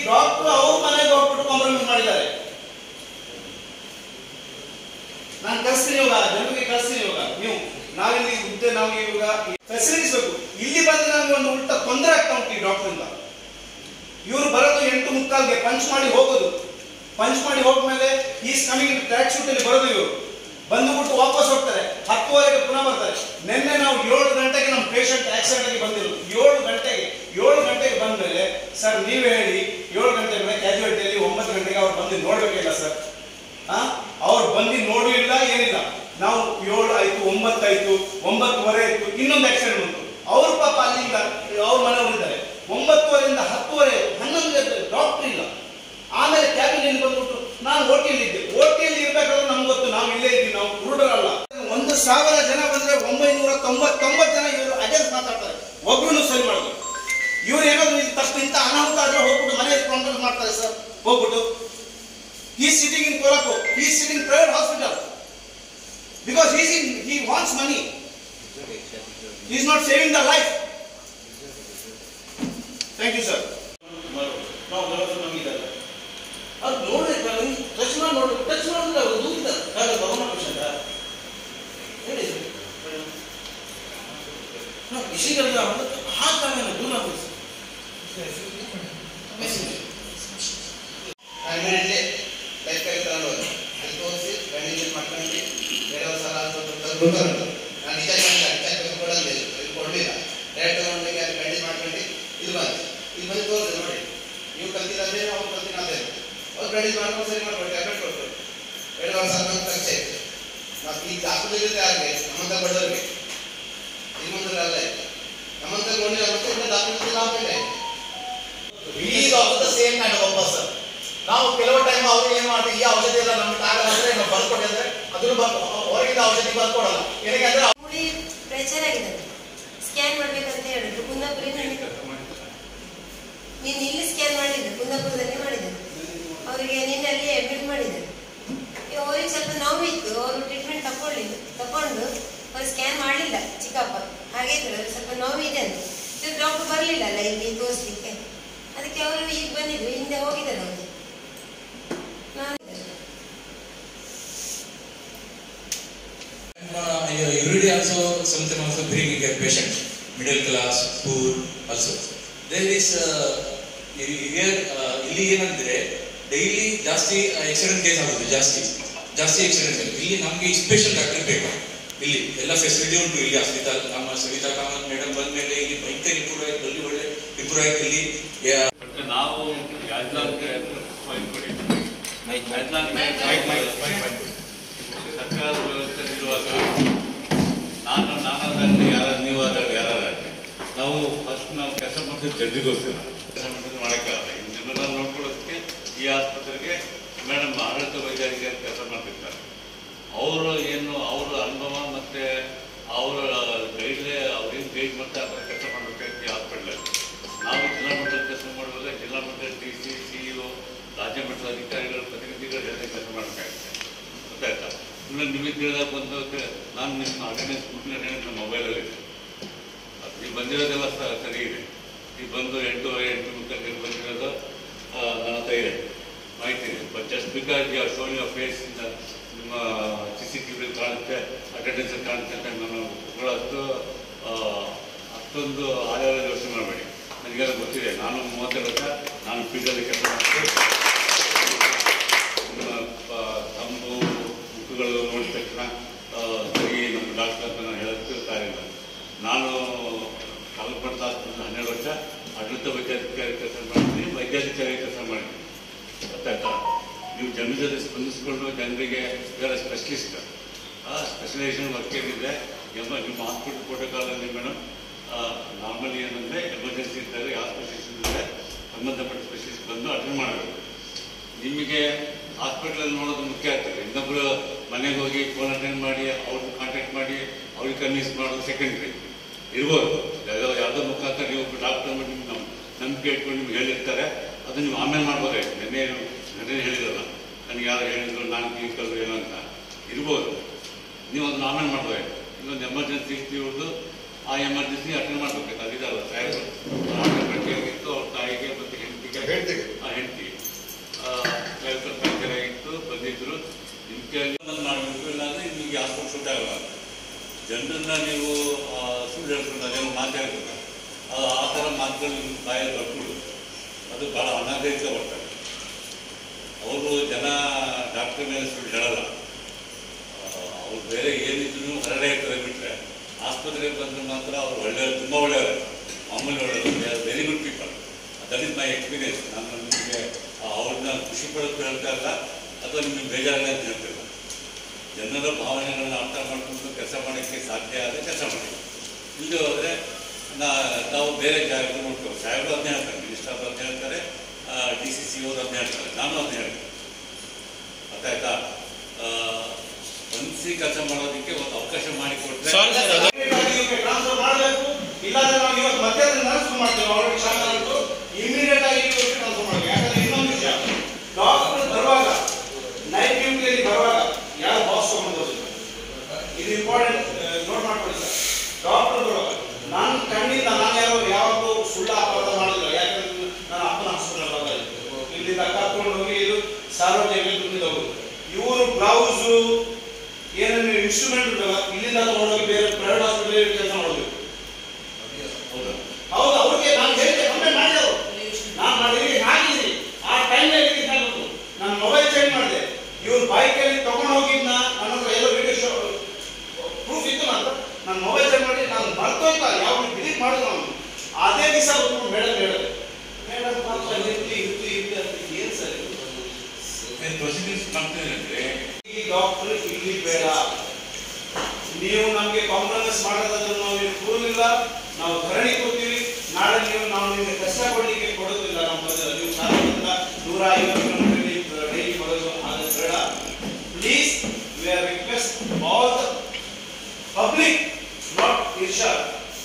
Doctor ಅವ್ರ ಮನೆಗೆ ಹೋಗ್ಬಿಟ್ಟು ಕಾಂಪ್ರಮೈಸ್ ಮಾಡಿದ್ದಾರೆ ನಾನು ಕಳಿಸ್ತೀನಿ ಇವಾಗ ಜನರಿಗೆ ಕಳಿಸ್ತೀನಿ ಇವಾಗ ನೀವು ನಾವಿಲ್ಲಿ ಹುದ್ದೆ ನಾವು ಇವಾಗ ಫೆಸಿಲಿಟೀಸ್ ಬೇಕು ಇಲ್ಲಿ ಬಂದು ನಮ್ಗೆ ಒಂದು ಉಲ್ಟ ತೊಂದರೆ ಆಗ್ತಾ ಉಂಟು ಈ ಡಾಕ್ಟರ್ ಇಂದ ಇವರು ಬರೋದು ಎಂಟು ಮುಕ್ಕಾಲ್ಗೆ ಪಂಚ್ ಮಾಡಿ ಹೋಗೋದು ಪಂಚ್ ಮಾಡಿ ಹೋದ್ಮೇಲೆ ಈಸ್ ಕಮಿಂಗ್ ಟ್ರ್ಯಾಕ್ ಶೂಟ್ ಅಲ್ಲಿ ಬರೋದು ಇವರು ಬಂದುಬಿಟ್ಟು ವಾಪಸ್ ಹೋಗ್ತಾರೆ ಹತ್ತುವರೆಗೆ ಪುನಃ ಬರ್ತಾರೆ ನಿನ್ನೆ ನಾವು ಏಳು ಗಂಟೆಗೆ ನಮ್ಮ ಪೇಷಂಟ್ ಆಕ್ಸಿಡೆಂಟ್ ಆಗಿ ಬಂದಿರೋದು ಏಳು ಗಂಟೆಗೆ ಏಳು ಗಂಟೆಗೆ ಬಂದ್ಮೇಲೆ ಸರ್ ನೀವೇ ಹೇಳಿ ಏಳು ಗಂಟೆ ಮೇಲೆ ಕ್ಯಾಜುಯಾಲಿಟಿಯಲ್ಲಿ ಒಂಬತ್ತು ಗಂಟೆಗೆ ಅವ್ರು ಬಂದು ನೋಡ್ಬೇಕಿಲ್ಲ ಸರ್ ಆ ಅವ್ರು ಬಂದು ನೋಡೂ ಇಲ್ಲ ಏನಿಲ್ಲ ನಾವು ಏಳು ಆಯ್ತು ಒಂಬತ್ತು ಆಯ್ತು ಒಂಬತ್ತುವರೆ ಆಯ್ತು ಇನ್ನೊಂದು ಆಕ್ಸಿಡೆಂಟ್ ಬಂತು ಅವ್ರ ಪಾಪ ಅಲ್ಲಿಂದ ಅವ್ರ ಮನೆಯವರು ಇದ್ದಾರೆ ಒಂಬತ್ತುವರೆಯಿಂದ ಹತ್ತುವರೆ ಹನ್ನೊಂದು ಗಂಟೆ ಡಾಕ್ಟರ್ ಇಲ್ಲ ಆಮೇಲೆ ಕ್ಯಾಬಿನ್ ಬಂದ್ಬಿಟ್ಟು ನಾನು ಓಟಿಯಲ್ಲಿ ಇದ್ದೆ ಓಟಿಯಲ್ಲಿ ಇರ್ಬೇಕಾದ್ರೆ ನಮ್ಗೆ ಗೊತ್ತು ನಾವು ಇಲ್ಲೇ ಇದ್ದೀವಿ ನಾವು ಕುರುಡರಲ್ಲ ಒಂದು ಸಾವಿರ ಜನ ಬಂದ್ರೆ ಒಂಬೈನೂರ ತೊಂಬತ್ತೊಂಬತ್ತು ಜನ ಇವರು ಅಜೆಂಟ್ ಮಾತಾಡ್ತಾರೆ ಒಬ್ರು ಸರಿ ಮಾಡೋದು ಇವ್ರು ಏನಾದ್ರು ಇಲ್ಲಿ ತಕ್ಷಣ ಇಂಥ ಅನಾಹುತ ಆದ್ರೆ ಹೋಗ್ಬಿಟ್ಟು ಮನೆಯಲ್ಲಿ ಕಾಂಟ್ರೋಲ್ ಮಾಡ್ತಾರೆ ಸರ್ ಹೋಗ್ಬಿಟ್ಟು ಈ ಸಿಟಿಂಗ್ ಇನ್ ಕೊಲಕೋ ಈ sitting private hospital because is in he wants money is not saving the life thank you sir ನಾವು ಬರೋದು ನಮಗಿದಲ್ಲ ಅದು ನೋಡಿ ಟಚ್ ಮಾಡಿ ನೋಡಿ ಟಚ್ ಮಾಡಿದ್ರೆ ಅವರು ದೂರಿದ್ದಾರೆ ಕಾಗ ಭವನ ಪೇಷಂಟ ಹೇಳಿ ನಾವು ವಿಷಯಗಳೆಲ್ಲ ಹಾಕಾಮೇಲೆ ದೂರ ಆಗುತ್ತೆ ಇಮಿಡಿಯೇಟ್ಲಿ ಲೈಫ್ ಕೈ ತಗೊಂಡು ಹೋಗಿ ಅಲ್ಲಿ ತೋರಿಸಿ ಬ್ಯಾಂಡೇಜ್ ಮಾಡ್ಕೊಂಡು ಬೇರೆ ಸಲ ಬಿಡ್ತಾರೆ ನಾನು ನಿಜ ನಿಜ ಕೊಡಲ್ಲ ಇದು ಕೊಡಲಿಲ್ಲ ಡೈರೆಕ್ಟ್ ತಗೊಂಡೋಗಿ ಅಲ್ಲಿ ಬ್ಯಾಂಡೇಜ್ ಮಾಡ್ಕೊಂಡು ಇದು ಬಂತು ಇದು ಬಂದು ತೋರಿಸಿ ನೋಡಿ ನೀವು ಕಲ್ತಿದ್ರೆ ಅವ್ರು ಕಲ್ತಿನ ಅದೇ ಅವ್ರು ಬ್ಯಾಂಡೇಜ್ ಮಾಡ್ಕೊಂಡು ಸರಿ ಮಾಡ್ಕೊಂಡು ಟ್ಯಾಬ್ಲೆಟ್ ಕೊಟ್ಟು ಎರಡು ವರ್ಷ ಆದ್ಮೇಲೆ ಖರ್ಚು ಆಯ್ತು ನಾವು ಈಗ ಹಾಸ್ಪಿಟಲ್ ಯಾರಿಗೆ ನಮ್ಮಂತ ಬಡವರಿಗೆ ಶ್ರೀಮಂತರಲ್ಲ ನಮ್ಮಂತ ಗೊಂಡಿಲ್ಲ ಮತ್ತೆ ಇಲ್ಲ ಡಾಕ್ಟರ್ ಲಾಭ ಇಲ್ಲ ಈಗ of same kind of offer sir ನಾವು ಕೆಲವು ಟೈಮ್ ಅವ್ರು ಏನ್ ಮಾಡ್ತೀವಿ ಈ ಔಷಧಿ ಎಲ್ಲ ನಮ್ಗೆ ಆಗಲ್ಲ ಅಂದ್ರೆ ನಾವು ಬರ್ಕೊಡಿ ಅಂದ್ರೆ ಅದನ್ನು ಬರ್ ಹೊರಗಿಂದ ಔಷಧಿ ಬರ್ಕೊಡಲ್ಲ ಏನಕ್ಕೆ ಅಂದ್ರೆ ಮೂಳೆ ಫ್ರ್ಯಾಕ್ಚರ್ ಆಗಿದೆ ಸ್ಕ್ಯಾನ್ ಮಾಡ್ಬೇಕಂತ ಹೇಳಿದ್ರು ಕುಂದಾಪುರಿನಲ್ಲಿ ನೀನು ಇಲ್ಲಿ ಸ್ಕ್ಯಾನ್ ಮಾಡಿದ್ರು ಕುಂದಾಪುರದಲ್ಲಿ ಮಾಡಿದ್ರು ಅವರಿಗೆ ನಿನ್ನೆ ಅಲ್ಲಿ ಅಡ್ಮಿಟ್ ಮಾಡಿದ್ರು ಈಗ ಅವ್ರಿಗೆ ಸ್ವಲ್ಪ ನೋವಿತ್ತು ಅವರು ಟ್ರೀಟ್ಮೆಂಟ್ ತಗೊಳ್ಳಿಲ್ಲ ತಗೊಂಡು ಅವ್ರು ಸ್ಕ್ಯಾನ್ ಮಾಡಲಿಲ್ಲ ಚಿಕ್ಕಪ್ಪ ಹಾಗೆ ಇದ್ರು ಅವ್ರಿಗೆ ಸ್ವಲ್ಪ ನೋವಿದೆ ಅಂತ ಇದು ಡಾಕ್ಟರ್ ಬರಲಿಲ್ಲ ಅಲ್ಲ ಇಲ್ಲಿ ತೋರಿಸ್ಲಿಕ್ಕೆ ಅದಕ್ಕೆ ಅವರು ಈಗ ಬಂದಿದ್ರು ಹಿಂದೆ ಹೋಗಿದ್ದಾರೆ ಅವರು ನಾನು Uh, every day also sometimes also bringing a patient, middle class, poor also. There is uh, here uh, ಇಲ್ಲಿ ಏನಂದ್ರೆ ಡೈಲಿ ಜಾಸ್ತಿ ಆಕ್ಸಿಡೆಂಟ್ ಕೇಸ್ ಆಗುತ್ತೆ ಜಾಸ್ತಿ ಜಾಸ್ತಿ ಆಕ್ಸಿಡೆಂಟ್ ಇಲ್ಲಿ ನಮಗೆ ಸ್ಪೆಷಲ್ ಡಾಕ್ಟರ್ ಬೇಕು ಇಲ್ಲಿ ಎಲ್ಲ ಫೆಸಿಲಿಟಿ ಉಂಟು ಇಲ್ಲಿ ಹಾಸ್ಪಿಟಲ್ ನಮ್ಮ ಸವಿತಾ ಕಾಮತ್ ಮೇಡಮ್ ಬಂದ ಮೇಲೆ ಇಲ್ಲಿ ಭಯಂಕರ ಇಂಪ್ರೂವ್ ಆಯ್ತು ಅಲ್ಲಿ ಒಳ್ಳೆ ಇಂಪ್ರೂವ್ ಆಯ್ತು ಇಲ್ಲಿ ಯಾ- ಮತ್ತೆ ನಾವು ಯಾಜ್ಲಾನ್ಗೆ ಫೈನ್ ಕೊಟ್ಟಿದ್ವಿ ಯಾಜ್ಲಾನ್ಗೆ ಸರ್ಕಾರದ ವ್ಯವಸ್ಥೆಯಲ್ಲಿರುವಾಗ ನಾನು ನಾನಾದಲ್ಲಿ ಯಾರ ನೀವಾದಾಗ ಯಾರಾಗಲಿ ನಾವು ಫಸ್ಟ್ ನಾವು ಕೆಲಸ ಮಾಡ್ತೀವಿ ಜನರಿಗೋಸ್ಕರ ಕೆಲಸ ಮಾಡಿದ್ರೆ ಮಾಡೋಕ್ಕಾಗಲ್ಲ ಈ ಜನರನ್ನ ನೋಡ್ಕೊಳ್ಳೋದಕ್ಕೆ ಈ ಆಸ್ಪತ್ರೆಗೆ ಮೇಡಮ್ ಆಡಳಿತ ವೈದ್ಯರಿಗೆ ಕೆಲಸ ಮಾಡ್ತಿರ್ತಾರೆ ಅವರು ಏನು ಅವರ ಅನುಭವ ಮತ್ತೆ ಅವರ ಗೈಡ್ಲೆ ಅವ್ರೇನು ಗೈಡ್ ಮಾಡ್ತಾರೆ ಅದರ ಕೆಲಸ ಮಾಡಬೇಕಾಗಿ ಈ ಹಾಸ್ಪಿಟ್ಲಲ್ಲಿ ನಾವು ಜಿಲ್ಲಾ ಮಟ್ಟದ ಕೆಲಸ ಮಾಡುವಾಗ ಜಿಲ್ಲಾ ಮಟ್ಟದ ಡಿ ಸಿ ಸಿ ಇಒ ರಾಜ್ಯ ಮಟ್ಟದ ಅಧಿಕಾರಿಗಳು ಪ್ರತಿನಿಧಿಗಳು ಜೊತೆ ಕೆಲಸ ಮಾಡಬೇಕಾಗುತ್ತೆ ಗೊತ್ತಾಯ್ತಾ ಸುಮ್ಮನೆ ನಿಮಗೆ ತಿಳಿದಾಗ ಬಂದು ನಾನು ನಿಮ್ಮ ಅಟೆಂಡೆನ್ಸ್ ಮುಟ್ಲೆ ನನ್ನ ಮೊಬೈಲಲ್ಲಿ ಇದೆ ನೀವು ಬಂದಿರೋದೆಲ್ಲ ಸ- ಸರಿ ಇದೆ ನೀವು ಬಂದು ಎಂಟೂವರೆ ಎಂಟು ಮುಕ್ಕಲ್ಲಿ ಬಂದಿರೋದು ಆ, ನನ್ನ ಹತ್ರ ಇದೆ ಮಾಹಿತಿ ಇದೆ but just because you are shown your face ಇಂದ ನಿಮ್ಮ ಸಿ ಸಿ ಟಿ ವಿ ಕಾಣುತ್ತೆ ಅಟೆಂಡೆನ್ಸ್ ಕಾಣುತ್ತೆ ಅಂತ ನಾನು ಒಪ್ಕೊಳ್ಳೋಷ್ಟು ಆ, ಅಷ್ಟೊಂದು ಆಧಾರ ಯೋಚನೆ ಮಾಡಬೇಡಿ ನನಗೆಲ್ಲ ಗೊತ್ತಿದೆ ನಾನು ಮೂವತ್ತೆರಡು ವರ್ಷ ನಾನು ಫೀಲ್ಡಲ್ಲಿ ಕೆಲಸ ಮಾಡ್ತೀನಿ ನಿಮ್ಮ ಆ, ತಂಬು ಮುಖಗಳು ನೋಡಿದ ತಕ್ಷಣ ಆ, ಸರಿ ನಮ್ಮ ಡಾಕ್ಟರ್ ಅಂತ ನಾನು ಹೇಳೋದಕ್ಕೆ ಕಾರ್ಯ ನಾನು ಕಲ್ಪಡ್ತಾ ಹನ್ನೆರಡು ವರ್ಷ ಆಡಳಿತ ವೈದ್ಯಾಧಿಕಾರಿ ಕೆಲಸ ಮಾಡ್ತೀನಿ ವೈದ್ಯಾಧಿಕಾರಿ ಕೆಲಸ ಮಾಡ್ತೀನಿ ಗೊತ್ತಾಯ್ತಾ ನೀವು ಜನರ ಜೊತೆ ಸ್ಪಂದಿಸಿಕೊಂಡು ಜನರಿಗೆ ಇದರ ಸ್ಪೆಷಲಿಸ್ಟ್ ಆ ಸ್ಪೆಷಲೈಸೇಷನ್ ವರ್ಕ್ ಏನಿದೆ ಎಂಬ ನಿಮ್ಮ ಹಾಸ್ಪಿಟಲ್ ಪ್ರೋಟೋಕಾಲಲ್ಲಿ ಮೇಡಮ್ ನಾರ್ಮಲಿ ಏನಂದರೆ ಎಮರ್ಜೆನ್ಸಿ ಇದ್ದಾಗ ಯಾವ ಸ್ಪೆಷಲಿಸ್ಟ್ ಇದ್ದರೆ ಸಂಬಂಧಪಟ್ಟ ಸ್ಪೆಷಲಿಸ್ಟ್ ಬಂದು ಅಟೆಂಡ್ ಮಾಡಬೇಕು ನಿಮಗೆ ಹಾಸ್ಪಿಟ್ಲಲ್ಲಿ ನೋಡೋದು ಮುಖ್ಯ ಆಗ್ತದೆ ಇನ್ನೊಬ್ಬರು ಮನೆಗೆ ಹೋಗಿ ಫೋನ್ ಅಟೆಂಡ್ ಮಾಡಿ ಅವ್ರನ್ನ ಕಾಂಟ್ಯಾಕ್ಟ್ ಮಾಡಿ ಅವ್ರಿಗೆ ಕನ್ವಿನ್ಸ್ ಮಾಡೋದು ಸೆಕೆಂಡ್ರಿ ಇರ್ಬೋದು ಯಾವುದೋ ಯಾವುದೋ ಮುಖಾಂತರ ನೀವು ಡಾಕ್ಟರ್ ನಿಮ್ಗೆ ನಮ್ಮ ನಂಬಿಕೆ ಇಟ್ಕೊಂಡು ನಿಮ್ಗೆ ಹೇಳಿರ್ತಾರೆ ಅದು ನೀವು ಆಮೇಲೆ ಮಾಡ್ಬೋದಾಯ್ತು ನೆನ್ನೆ ನೆನ್ನೆ ಹೇಳಿರಲ್ಲ ನನಗೆ ಯಾರು ಹೇಳಿದ್ರು ನಾನು ಕ್ಲಿನಿಕಲ್ ಏನೋ ಅಂತ ಇರ್ಬೋದು ನೀವು ಅದನ್ನ ಆಮೇಲೆ ಮಾಡ್ಬೋದಾಯ್ತು ಇನ್ನೊಂದು ಎಮರ್ಜೆನ್ಸಿ ಇರ್ತೀವ್ದು ಆ ಎಮರ್ಜೆನ್ಸಿ ಅಟೆಂಡ್ ಮಾಡ್ಬೇಕು ಅದಿದಲ್ಲ ಸಾಹೇಬರು ಆಟೋ ಪಟ್ಟಿಯಾಗಿತ್ತು ಅವ್ರ ತಾಯಿಗೆ ಮತ್ತು ಹೆಂಡತಿಗೆ ಹೆಂಡ್ತಿಗೆ. ಆ ಅದನ್ನ ನೀವು ಆ, ಸುಳ್ಳು ಹೇಳ್ಕೊಂಡು ಅದೇನೋ ಮಾತಾಡ್ತಾರೆ ಅದು ಆ ಥರ ಮಾತುಗಳು ನಿಮ್ಮ ಬಾಯಲ್ಲಿ ಬರ್ಕೊಡು ಅದು ಭಾಳ ಅನಾಗರಿಕ ಬರ್ತಾರೆ ಅವರು ಜನ ಡಾಕ್ಟರ್ ಮೇಲೆ ಸುಳ್ಳು ಹೇಳಲ್ಲ ಅವ್ರು ಬೇರೆ ಏನಿದ್ರು ಹೊರಗಡೆ ಇರ್ತಾರೆ ಬಿಟ್ಟರೆ ಆಸ್ಪತ್ರೆಗೆ ಬಂದ್ರೆ ಮಾತ್ರ ಅವ್ರು ಒಳ್ಳೆಯ ತುಂಬ ಒಳ್ಳೆಯವರು ಮಾಮೂಲಿ ಒಳ್ಳೆಯವರು very good people that is my experience ನಾನು ನಿಮಗೆ ಅವ್ರನ್ನ ಖುಷಿ ಪಡೋದು ಹೇಳ್ತಾ ಇಲ್ಲ ಅಥವಾ ನಿಮಗೆ ಬೇಜಾರಾಗ ಅಂತ ಹೇಳ್ತಿಲ್ಲ ಜನರ ಭಾವನೆಗಳನ್ನ ಅರ್ಥ ಮಾಡ್ಕೊಂಡು ಕೆಲಸ ಮಾಡೋಕ್ಕೆ ಸಾಧ್ಯ ಆದರೆ ಕೆಲಸ ಮಾಡಿ ಇಲ್ಲದೆ ಹೋದರೆ ನಾ ನಾವು ಬೇರೆ ಜಾಗಗಳು ನೋಡ್ತೇವೆ ಸಾಹೇಬರು ಅದನ್ನೇ ಹೇಳ್ತಾರೆ ಮಿನಿಸ್ಟರ್ ಅದನ್ನ ಹೇಳ್ತಾರೆ ಡಿ ಸಿ ಸಿ ಅವರು ಅದನ್ನ ಹೇಳ್ತಾರೆ ನಾನು ಅದನ್ನ ಹೇಳ್ತೀನಿ ಅರ್ಥ ಆಯ್ತಾ ಮನಸ್ಸಿ ಕೆಲಸ ಮಾಡೋದಕ್ಕೆ ಒಂದು ಅವಕಾಶ ಮಾಡಿಕೊಟ್ರೆ ಟ್ರಾನ್ಸ್ಫರ್ ಮಾಡಬೇಕು ಇಲ್ಲಾಂದ್ರೆ ನಾವು ಇವತ್ತು ಮಧ್ಯಾಹ್ನ ಟ್ರಾನ್ಸ್ಫರ್ ಮಾಡ್ತೇವೆ ಆಲ್ರೆಡಿ ಶಾಕ್ ಆಗಿತ್ತು ಇಮಿಡಿಯೇಟ್ ಆಗಿ ಟ್ರಾನ್ಸ್ಫರ್ ಮಾಡಬೇಕು ಯಾಕಂದ್ರೆ ಇನ್ನೊಂದು ವಿಷಯ ಡಾಕ್ಟರ್ ಬರುವಾಗ ನೈಟ್ ಡ್ಯೂಟಿಯಲ್ಲಿ ಬರುವಾಗ ಯಾರು ಬಾಸ್ ತಗೊಂಡು ಇದು ಇಂಪಾರ್ಟೆಂಟ್ ನೋಟ್ ಮಾಡ್ಕೊಳ್ಳಿ ಸರ್ ಡಾಕ್ಟರ್ ಬರುವಾಗ ನಾನು ಕಣ್ಣಿಂದ ನಾನು ಯಾವ ಯಾವಾಗಲೂ ಸುಳ್ಳು ಅಪರಾಧ ಮಾಡಿಲ್ಲ ಯಾಕಂದ್ರೆ ನಾನು ಅಪ್ಪನ ಹಾಸ್ಪಿಟಲ್ ಬರಲ್ಲ ಇಲ್ಲಿಂದ ಕರ್ಕೊಂಡು ಹೋಗಿ ಇದು ಸಾರ್ವಜನಿಕ ದುಡ್ಡಿಂದ ಹೋಗುದು ಇವರು ಬ್ಲೌಸು ಏನೇನು ಇನ್ಸ್ಟ್ರೂಮೆಂಟ್ ಉಂಟಲ್ಲ ಇಲ್ಲಿಂದ ತಗೊಂಡೋಗಿ ಬೇರೆ ಪ್ರೈವೇಟ್ ಹಾಸ್ಪಿಟಲ್ ಕೆಲಸ ಮಾಡಬೇಕು ಹೌದಾ ಹೌದು ಅವ್ರಿಗೆ ನಾನು ಹೇಳಿದೆ ಕಂಪ್ಲೇಂಟ್ ಮಾಡಿದವರು ನಾನು ಮಾಡಿದ್ರೆ ಹಾಕಿದ್ದೀನಿ ಆ ಟೈಮ್ನಲ್ಲಿ ನಾನು ಮೊಬೈಲ್ ಚೇಂಜ್ ಮಾಡಿದೆ ಇವ್ರು ಬೈಕಲ್ಲಿ ತಗೊಂಡು ಹೋಗಿದ್ನ ನನ್ನ ಹತ್ರ ಎಲ್ಲ ವಿಡಿಯೋ ಶೋ ಪ್ರೂಫ್ ಇತ್ತು ನಾನು ನಾನು ಮೊಬೈಲ್ ಚೇಂಜ್ ಮಾಡಿ ನಾನು ಮರ್ತೋಯ್ತಾ ಯಾವ ಡಿಲೀಟ್ ಮಾಡಿದ್ರು ನಾನು ಅದೇ ದಿವಸ ಬಂದು ಮೇಡಮ್ ಹೇಳಿದೆ ಮೇಡಮ್ ಮಾತ್ರ ಇರ್ತಿ ಇರ್ತಿ ಇರ್ತಿ ಅಂತ ಏನು ಸರ್ ಇದು? ಏನು ಪ್ರೊಸೀಡಿಂಗ್ಸ್ ಮಾಡ್ತೇನೆ ಅಂದರೆ ಈ ಡಾಕ್ಟರ್ ಇಲ್ಲಿ ಬೇಡ ನೀವು ನಮಗೆ ಕಾಂಪ್ರಮೈಸ್ ಮಾಡೋದಾದ್ರೆ ನಾವು ಇಲ್ಲಿ ಕೂರಲಿಲ್ಲ ನಾವು ಧರಣಿ ಕೊಡ್ತೀವಿ ನಾಳೆ ನೀವು ನಾವು ನಿಮಗೆ ಕಷ್ಟ ಕೊಡಲಿಕ್ಕೆ ಕೊಡೋದಿಲ್ಲ ನಮ್ಮ ಬದಲು ನೀವು ಸಾಧಾರಣದಿಂದ ನೂರ ಐವತ್ತು ಕಿಲೋಮೀಟರ್ ಡೈಲಿ ಬರೋದು ಅದು ಬೇಡ please we are request all the public not Irshad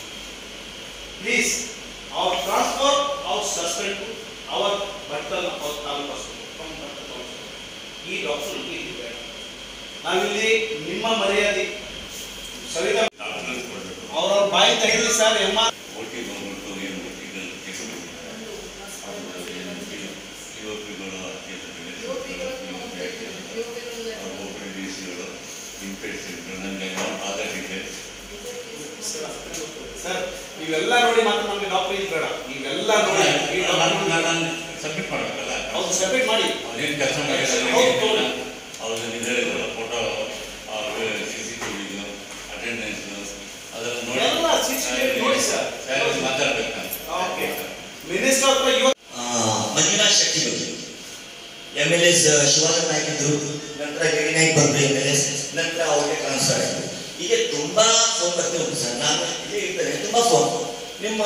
please our transfer our suspend our ಬಟ್ಟಲ್ ಅವರ್ ತಾಲೂಕು hospital. ಈ ಡಾಕ್ಟರ್ ಇಲ್ಲಿ ಬೇಡ ನಾವಿಲ್ಲಿ ನಿಮ್ಮ ಮರ್ಯಾದೆ ಸವಿತಾ ಡಾಕ್ಟರ್ ಕೊಡಬೇಕು ಅವ್ರವ್ರ ಬಾಯಿ ತೆಗೆದಿ ಸರ್ ಎಮ್ಮ ಓಟಿ ಬಂದ್ಬಿಟ್ಟು ಏನು ಇದನ್ನು ಕೇಸ್ ಕೊಟ್ಟಿದ್ದಾರೆ ಅದು ಏನು ಯುವಕರುಗಳು ಒಬ್ಬರು ಡಿ ಸಿಗಳು ಇನ್ಪೇಷೆಂಟ್ಗಳು ನನಗೆ ಆಧಾರ್ ಡೀಟೇಲ್ಸ್ ಸರ್ ಇವೆಲ್ಲ ನೋಡಿ ಮಾತ್ರ ನಮಗೆ ಡಾಕ್ಟರ್ ಇಲ್ಲಿ ಬೇಡ ಇವೆಲ್ಲ ನೋಡಿ ಈ ಡಾಕ್ಟರ್ ನಾನು ಸಬ್ಮಿಟ್ ಮಾಡಬೇಕಲ್ಲ ಹೌದು ಸಬ್ಮಿಟ್ ಮಾಡಿ ಅದೇನು ಕೆಲಸ ಹೌದು. ಮಾಡಿದ್ದಾರೆ ಅವ್ರದ್ದು ನಿಜ ಫೋಟೋ ಸಿ ಸಿ ಟಿ ವಿದು ಅಟೆಂಡೆನ್ಸ್ ಅದೆಲ್ಲ ನೋಡಿ ಎಲ್ಲ CCTV ನೋಡಿ ಸರ್. ಸ್ಯಾಲರಿ ಮಾತಾಡ್ಬೇಕಂತ ಓಕೆ ಮಿನಿಸ್ಟರ್ ಹತ್ರ ಇವತ್ತು ಆ, ಮಂಜುನಾಥ್ ಶೆಟ್ಟಿ ಬಗ್ಗೆ M L A Shivananda Naik ಇದ್ರು ನಂತರ ಗಡಿ ನಾಯ್ಕ ಬಂದ್ರು ಎಮ್ ಎಲ್ ಎಸ್ ನಂತರ ಅವ್ರಿಗೆ ಟ್ರಾನ್ಸ್ಫರ್ ಆಯಿತು ಹೀಗೆ ತುಂಬಾ ಫೋನ್ ಬರ್ತಾ ಉಂಟು ಸರ್ ನಾನು ಇಲ್ಲಿ ಇರ್ತೇನೆ ತುಂಬಾ ಫೋನ್ ನಿಮ್ಮ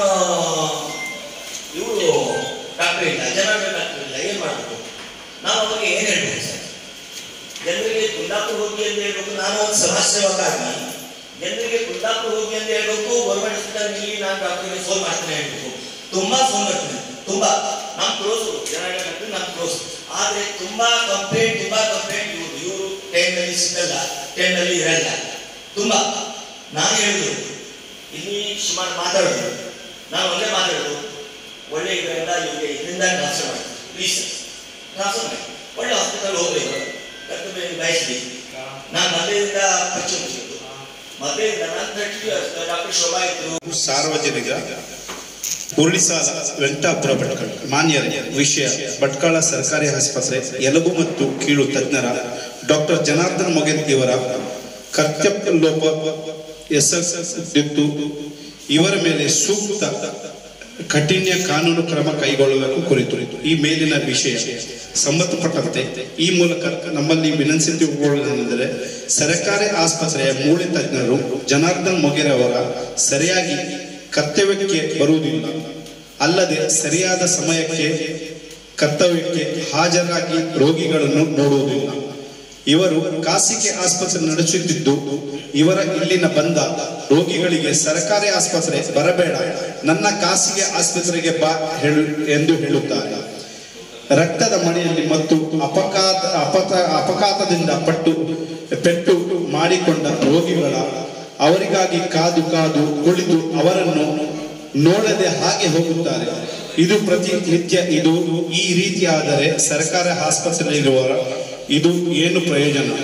ಇವರು ಡಾಕ್ಟರ್ ಇಲ್ಲ ಜನಾರ್ದನ್ ಡಾಕ್ಟರ್ ಇಲ್ಲ ಏನು ಮಾಡಬೇಕು ನಾವು ಅವ್ರಿಗೆ ಏನು ಹೇಳ್ಬೇಕು ಸರ್ ಜನರಿಗೆ ಕುಂದಾಪುರ ಹೋಗಿ ಅಂತ ಹೇಳ್ಬೇಕು ನಾನು ಒಂದು ಸಮಾಜ ಸೇವಕ ಆಗಿ ಜನರಿಗೆ ಕುಂದಾಪುರ ಹೋಗಿ ಅಂತ ಹೇಳ್ಬೇಕು ಗೌರ್ಮೆಂಟ್ ಹಾಸ್ಪಿಟಲ್ ಇಲ್ಲಿ ನಾನು ಡಾಕ್ಟರ್ಗೆ ಫೋನ್ ಮಾಡ್ತಾನೆ ಹೇಳ್ಬೇಕು ತುಂಬಾ ಫೋನ್ ಬರ್ತೀನಿ ತುಂಬಾ ನಾನು ಕ್ಲೋಸ್ ಜನಾರ್ದನ್ ಡಾಕ್ಟರ್ ನಾನು ಕ್ಲೋಸ್ ಆದ್ರೆ ತುಂಬಾ ಕಂಪ್ಲೇಂಟ್ ತುಂಬಾ ಕಂಪ್ಲೇಂಟ್ ಇವರು ಇವರು ಟೈಮ್ನಲ್ಲಿ ಸಿಗಲ್ಲ ಟೈಮ್ನಲ್ಲಿ ಇರಲ್ಲ ತುಂಬಾ ನಾನು ಹೇಳುದು ಇಲ್ಲಿ ಸುಮಾರು ಮಾತಾಡೋದು ನಾನು ಒಳ್ಳೆ ಮಾತಾಡೋದು ಒಳ್ಳೆ ಇದರಿಂದ ಇವರಿಗೆ ಇದರಿಂದ ಟ್ರಾನ್ಸ್ಫರ್ ಮಾಡಿ ಪ್ಲೀಸ್ ಟ್ರಾನ್ಸ್ಫರ್ ಮಾಡಿ ಒಳ್ಳೆ ಹಾಸ್ಪಿಟಲ್ ಹೋಗ್ಬೇಕು ಕರ್ತವ್ಯ ಬಯಸ್ಲಿ ನಾನು ಮದ್ಯದಿಂದ ಖರ್ಚು ಮುಗಿಸಿದ್ದು ಮದ್ಯದಿಂದ ನಂತರ ಡಾಕ್ಟರ್ ಶೋಭಾ ಇದ್ರು ಸಾರ್ವಜನಿಕ ಉರುಳಿಸಾಲ ವೆಂಕಟಾಪುರ ಭಟ್ಕಳ ಮಾನ್ಯರ ವಿಷಯ ಭಟ್ಕಳ ಸರ್ಕಾರಿ ಆಸ್ಪತ್ರೆ ಎಲುಬು ಮತ್ತು ಕೀಳು ತಜ್ಞರ ಡಾಕ್ಟರ್ ಜನಾರ್ದನ್ ಮೊಗೆನ್ ಇವರ ಕರ್ತವ್ಯ ಲೋಪ ಎಸಗಿದ್ದು ಇವರ ಮೇಲೆ ಸೂಕ್ತ ಕಠಿಣ ಕಾನೂನು ಕ್ರಮ ಕೈಗೊಳ್ಳಬೇಕು ಕುರಿತು ಈ ಮೇಲಿನ ವಿಷಯ ಸಂಬಂಧಪಟ್ಟಂತೆ ಈ ಮೂಲಕ ನಮ್ಮಲ್ಲಿ ವಿನಂತಿಸಿಕೊಳ್ಳುವುದೆಂದರೆ ಸರ್ಕಾರಿ ಆಸ್ಪತ್ರೆಯ ಮೂಳೆ ತಜ್ಞರು ಜನಾರ್ದನ್ ಮೊಗೆರೆ ಅವರ ಸರಿಯಾಗಿ ಕರ್ತವ್ಯಕ್ಕೆ ಬರುವುದಿಲ್ಲ ಅಲ್ಲದೆ ಸರಿಯಾದ ಸಮಯಕ್ಕೆ ಕರ್ತವ್ಯಕ್ಕೆ ಹಾಜರಾಗಿ ರೋಗಿಗಳನ್ನು ನೋಡುವುದಿಲ್ಲ ಇವರು ಖಾಸಗಿ ಆಸ್ಪತ್ರೆ ನಡೆಸುತ್ತಿದ್ದು ಇವರ ಇಲ್ಲಿನ ಬಂದ ರೋಗಿಗಳಿಗೆ ಸರ್ಕಾರಿ ಆಸ್ಪತ್ರೆ ಬರಬೇಡ ನನ್ನ ಖಾಸಗಿ ಆಸ್ಪತ್ರೆಗೆ ಬಾ ಹೇಳು ಎಂದು ಹೇಳುತ್ತಾರೆ ರಕ್ತದ ಮನೆಯಲ್ಲಿ ಮತ್ತು ಅಪಘಾತ ಅಪತ ಅಪಘಾತದಿಂದ ಪಟ್ಟು ಪೆಟ್ಟು ಮಾಡಿಕೊಂಡ ರೋಗಿಗಳ ಅವರಿಗಾಗಿ ಕಾದು ಕಾದು ಕುಳಿತು ಅವರನ್ನು ನೋಡದೆ ಹಾಗೆ ಹೋಗುತ್ತಾರೆ ಇದು ಪ್ರತಿನಿತ್ಯ ಇದು ಈ ರೀತಿಯಾದರೆ ಸರ್ಕಾರ ಆಸ್ಪತ್ರೆಯಲ್ಲಿರುವವರ ಇದು ಏನು ಪ್ರಯೋಜನ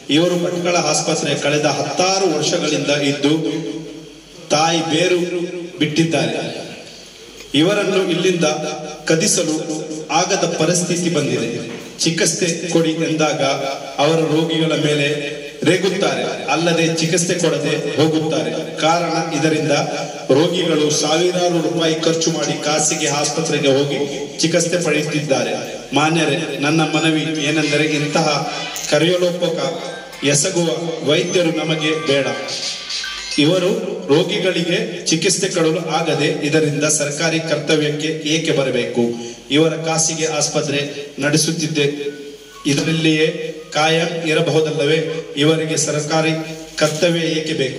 ಇವರು ಭಟ್ಕಳ ಆಸ್ಪತ್ರೆ ಕಳೆದ ಹತ್ತಾರು ವರ್ಷಗಳಿಂದ ಇದ್ದು ತಾಯಿ ಬೇರು ಬಿಟ್ಟಿದ್ದಾರೆ ಇವರನ್ನು ಇಲ್ಲಿಂದ ಕದಿಸಲು ಆಗದ ಪರಿಸ್ಥಿತಿ ಬಂದಿದೆ ಚಿಕಿತ್ಸೆ ಕೊಡಿ ಎಂದಾಗ ಅವರ ರೋಗಿಗಳ ಮೇಲೆ ರೇಗುತ್ತಾರೆ ಅಲ್ಲದೆ ಚಿಕಿತ್ಸೆ ಕೊಡದೆ ಹೋಗುತ್ತಾರೆ ಕಾರಣ ಇದರಿಂದ ರೋಗಿಗಳು ಸಾವಿರಾರು ರೂಪಾಯಿ ಖರ್ಚು ಮಾಡಿ ಖಾಸಗಿ ಆಸ್ಪತ್ರೆಗೆ ಹೋಗಿ ಚಿಕಿತ್ಸೆ ಪಡೆಯುತ್ತಿದ್ದಾರೆ ಮಾನ್ಯರೇ ನನ್ನ ಮನವಿ ಏನೆಂದರೆ ಇಂತಹ ಕರೆಯಲೋಪಕ ಎಸಗುವ ವೈದ್ಯರು ನಮಗೆ ಬೇಡ ಇವರು ರೋಗಿಗಳಿಗೆ ಚಿಕಿತ್ಸೆ ಕೊಡಲು ಆಗದೆ ಇದರಿಂದ ಸರ್ಕಾರಿ ಕರ್ತವ್ಯಕ್ಕೆ ಏಕೆ ಬರಬೇಕು ಇವರ ಖಾಸಗಿ ಆಸ್ಪತ್ರೆ ನಡೆಸುತ್ತಿದ್ದೆ ಇದರಲ್ಲಿಯೇ ಕಾಯಂ ಇರಬಹುದಲ್ಲವೇ ಇವರಿಗೆ ಸರ್ಕಾರಿ ಕರ್ತವ್ಯ ಏಕೆ ಬೇಕು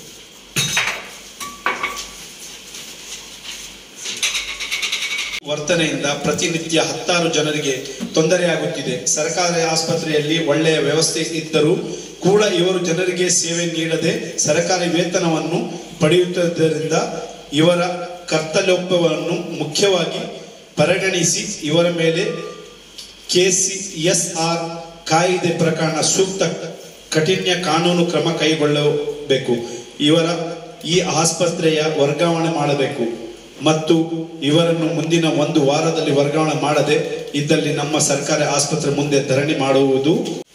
ವರ್ತನೆಯಿಂದ ಪ್ರತಿನಿತ್ಯ ಹತ್ತಾರು ಜನರಿಗೆ ತೊಂದರೆಯಾಗುತ್ತಿದೆ ಸರ್ಕಾರಿ ಆಸ್ಪತ್ರೆಯಲ್ಲಿ ಒಳ್ಳೆಯ ವ್ಯವಸ್ಥೆ ಇದ್ದರೂ ಕೂಡ ಇವರು ಜನರಿಗೆ ಸೇವೆ ನೀಡದೆ ಸರ್ಕಾರಿ ವೇತನವನ್ನು ಪಡೆಯುತ್ತಿದ್ದರಿಂದ ಇವರ ಕರ್ತವ್ಯವನ್ನು ಮುಖ್ಯವಾಗಿ ಪರಿಗಣಿಸಿ ಇವರ ಮೇಲೆ ಕೆಸಿಎಸ್ಆರ್ ಕಾಯಿದೆ ಪ್ರಕರಣ ಸೂಕ್ತ ಕಠಿಣ ಕಾನೂನು ಕ್ರಮ ಕೈಗೊಳ್ಳಬೇಕು ಇವರ ಈ ಆಸ್ಪತ್ರೆಯ ವರ್ಗಾವಣೆ ಮಾಡಬೇಕು ಮತ್ತು ಇವರನ್ನು ಮುಂದಿನ ಒಂದು ವಾರದಲ್ಲಿ ವರ್ಗಾವಣೆ ಮಾಡದೆ ಇದ್ದಲ್ಲಿ ನಮ್ಮ ಸರ್ಕಾರಿ ಆಸ್ಪತ್ರೆ ಮುಂದೆ ಧರಣಿ ಮಾಡುವುದು